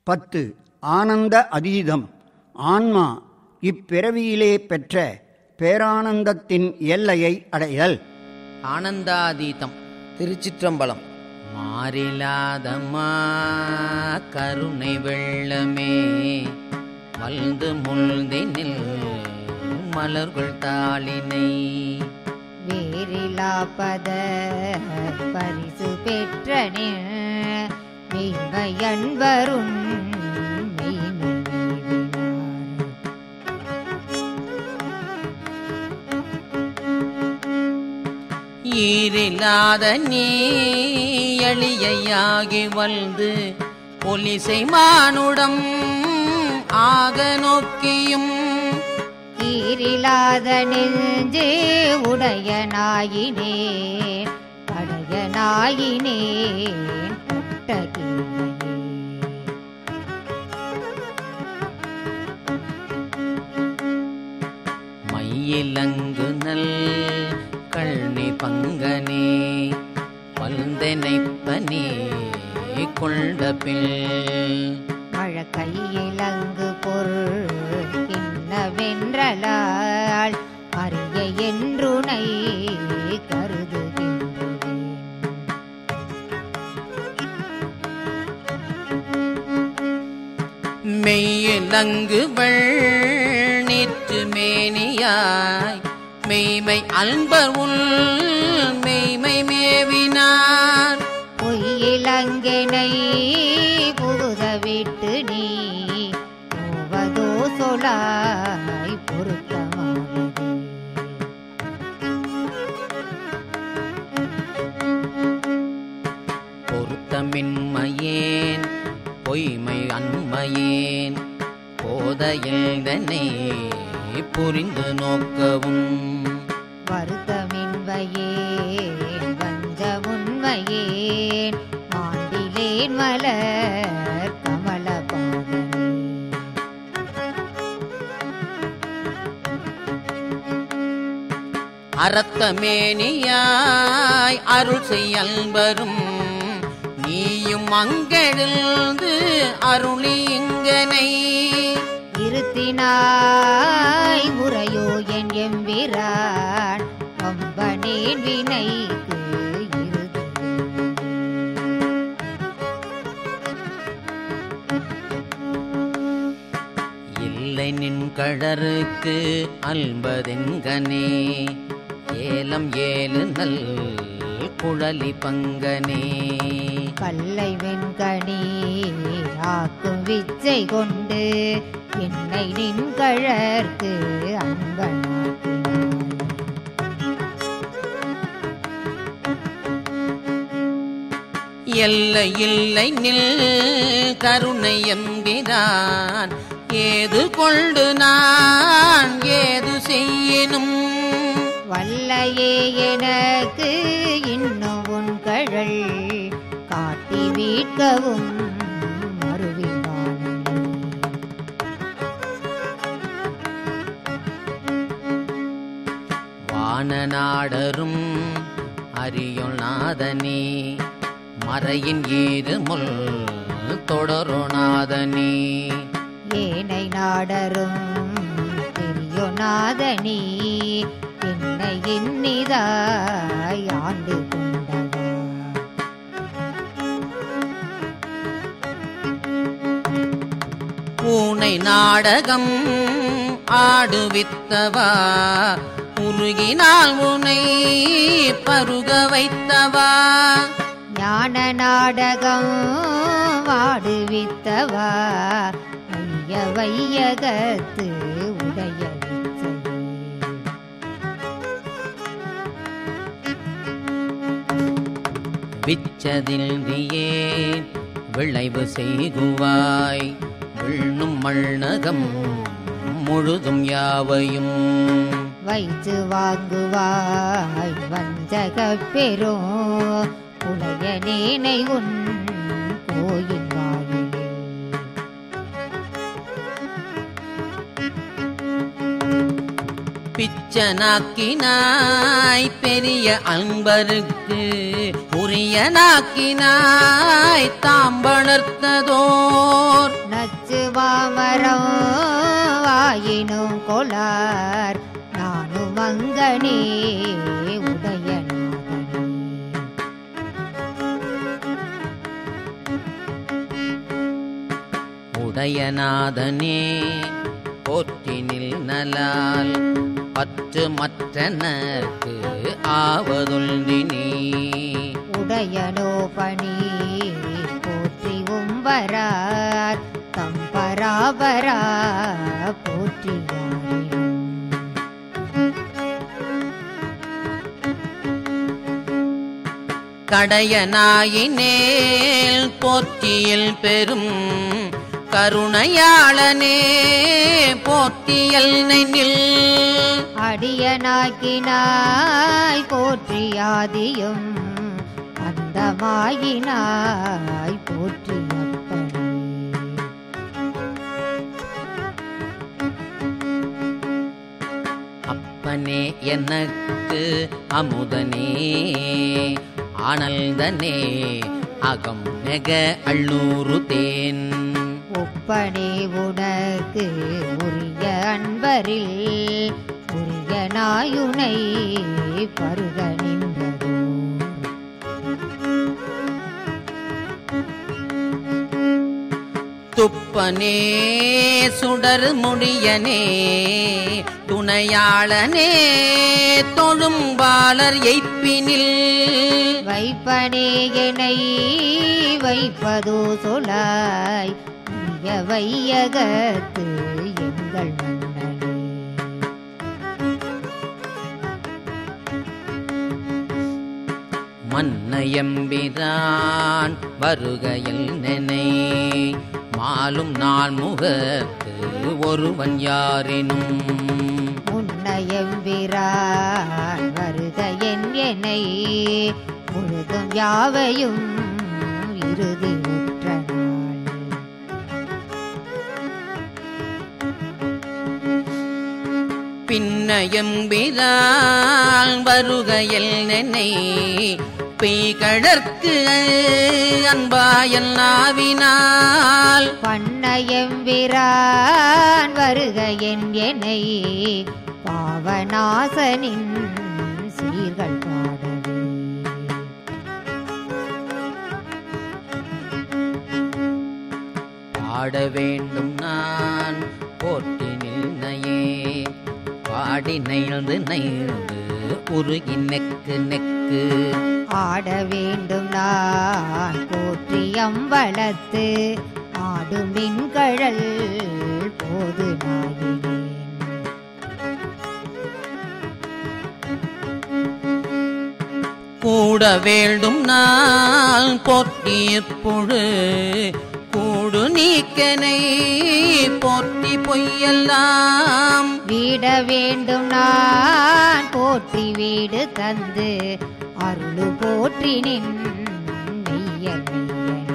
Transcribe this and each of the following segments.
பத்து ஆனந்த அதீதம் ஆன்மா இப்பிறவியிலே பெற்ற பேரானந்தத்தின் எல்லையை அடைதல் ஆனந்தாதீதம் திருச்சிற்றம்பலம் மாறிலாதம்மா கருணை வெள்ளமே மல்ந்து முள்தினில் மலர்கள் தாளினை வேறிலாப்பத பரிசு பெற்றனே மெய்மையன்பருண் மெய்மை மேவினார் ஈரில்லாத நீ எளியையாகி வந்து பொலிசை மானுடம் ஆக நோக்கியும் ஈரிலாத நெஞ்சு உடைய நாயினேன் படைய நாயினேன் பட்ட கீழையே மையிலங்கு நல் கண்ணி பங்கனே பல்தெனைப்பனே கொண்ட பில் மழக்கையிலங்கு பொருள் கிண்ணவென்றலால் அரிய என்றுனை கருதுகின்றேன் மெய்யிலங்கு வெண்ணீற்று மேனியாய் மெய்மை அன்பர் உள் மெய்மை மேவினார் பொய்யிலங்கெனை புகுத விட்டு நீ போவதோ சொலாய் பொருத்தமானதே பொருத்தமின்மையேன் பொய்மை அன்மையேன் போதையில் தன்னை புரிந்து நோக்கவும் வருத்தமின்மையேன் வஞ்ச உண்மையேன் மாண்டிலேன் மலர் கமல பாதமே அறத்தமேனியாய் அருள் செய்யல்பரும் நீயும் அங்கெழுந்து அருளி இங்கனை இருத்தினாய் முறையோ என் எம்பிரான் வம்பனேன் வினைக்கு இறுதி இல்லை நின் கடருக்கு அல்பதென்கனே ஏலம் ஏழு நல் குழலி பங்கனே கல்லை வெண்கணி ஆக்கும் விச்சை கொண்டு என்னை நின் கழற்கு அன்பனாக்கினாய் எல்லை இல்லை நில் கருணை என்கிறான் ஏது கொண்டு நான் ஏது செய்யினும் வல்லையே எனக்கு இன்னும் உன் கழல் காட்டி வீட்கவும் மறுவிவானே வானநாடரும் அறியொள் நாதனே மறையின் ஏது முள் தொடருநாதனே ஏனை நாடரும் பெரியோநாதனி என்னை இன்னிதாய் ஆண்டு கொண்டவா பூனை நாடகம் ஆடுவித்தவா உருகினால் உனை பருக வைத்தவா ஞான நாடகம் வாடுவித்தவா ஐய வையகத்து உடைய விச்சையே. விச்சதில் நீயே விளைவு செய்குவாய் விண்ணும் மண்ணகம் முழுதும் யாவையும் வைத்து வாங்குவாய் வஞ்சகப் பெரும் உடைய நேனை உன் கோயில் வாயிலே பிச்சனாக்கினாய் பெரிய அன்பருக்கு உரியனாக்கினாய் தாம் வளர்த்ததோர் அச்சு மாமரம் ஆயினும் கொளார் நானும் அங்கனே உடையநாதனே உடையநாதனே போற்றினில் நலால் பற்று மற்றனர்க்கு ஆவதுள்ளினி உடையனோ பணி போற்றி உம்பரார் தம் பராபரா போற்றியாரினும் கடையனாயினேல் போற்றியில் பெரும் கருணையாளனே போற்றியல் நெனில் அடியனாக்கினாய் போற்றியாதியும் அந்தமாயினாய் போற்றியப்பனே அப்பனே எனக்கு அமுதனே ஆனந்தனே அகம் நெக அள்ளூரு தேன் ஒப்பனே உனக்கு உரிய அன்பரில் உரிய நாயுனை பருக நின்றதோ துப்பனே சுடர் முடியனே துணையாளனே தொழும்பாளர் எய்ப்பினில் வைப்பனே என்னை வைப்பதோ சொலாய் மிக வையகத்து எங்கள் மன்னனே மன்னையம்பிரான் வருகையில் நினை மாலும் நாள் முகத்து ஒருவன் யாரினும் உன்னையம்பிரான் வருக என் என்னை முழுதும் யாவையும் இறுதி உற்ற நாள் பின்னையம்பிரான் வருகையில் நினை பெய்கழற்கு அன்பாயல் நாவினால் பண்ணையம்பிரான் வருக என் என்னை பாவநாசனின் சீர்கள் பாடவே பாட வேண்டும் நான் போட்டினில் நயே பாடி நெய்து நெய்து உருகி நெக்கு நெக்கு ஆட வேண்டும் நான் போற்றி அம்பலத்து ஆடும் மின்கழல் போது நாயினேன் கூட வேண்டும் நான் போற்றி பொழு கூடு நீக்கனை போற்றி பொய்யெல்லாம் வீட வேண்டும் நான் போற்றி வீடு தந்து அருளு போற்றி நின் மெய்யல் மெய்யனே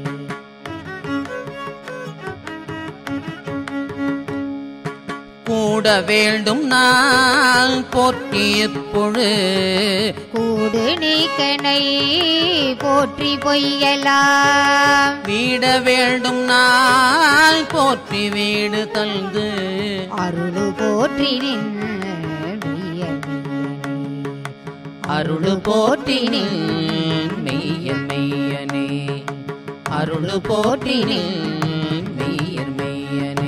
கூட வேண்டும் நான் போற்றி பொழு கூடு நீக்கனை போற்றி பொய்யலாம் வீட வேண்டும் நான் போற்றி வீடு தந்து அருளு போற்றி நின் மெய்யல் மெய்யனே அருளு போற்றினில் மெய்ய மெய்யனே அருளு போற்றினில் மெய்யர் மெய்யனே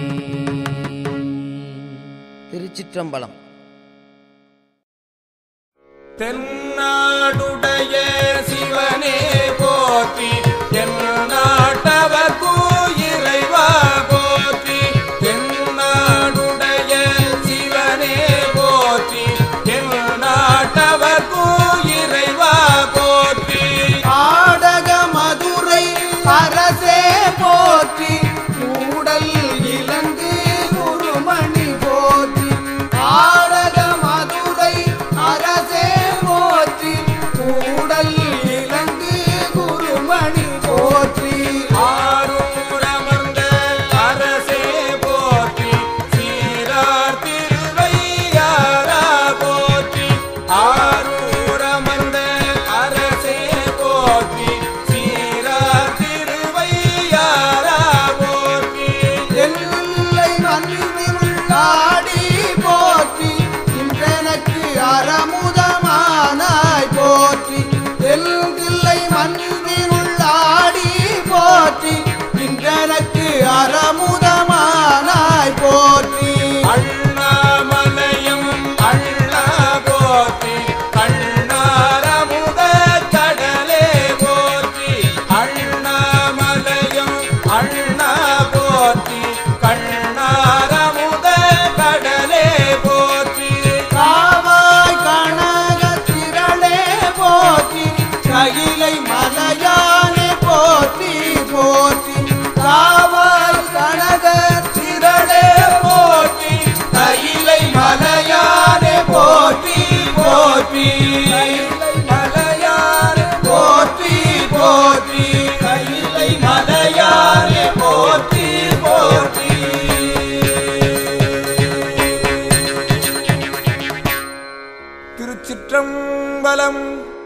திருச்சிற்றம்பலம் தென்னாடுடைய சிவனே போற்றி தென்னாட்டவர்க்கு இறைவா போற்றி தென்னாடுடைய சிவனே போற்றி தென்னாட்டவர்க்கு இறைவா போற்றி ஆடக மதுரை அரசே போற்றி கூடல் இலங்கு குருமணி போற்றி ஆடக மதுரை அரசே போற்றி கூடல் இலங்கு குருமணி போற்றி ஆறும் போற்றி கண்ணாரமுத கடலே போற்றி காவாய் கனக திரளே போற்றி கயிலை மலையானே போற்றி போற்றி காவாய் கனக திரளே போற்றி கயிலை மலையானே போற்றி போற்றி மலையானே போற்றி போற்றி கயிலை மலையானே போற்றி போற்றி திருச்சிற்றம்பலம்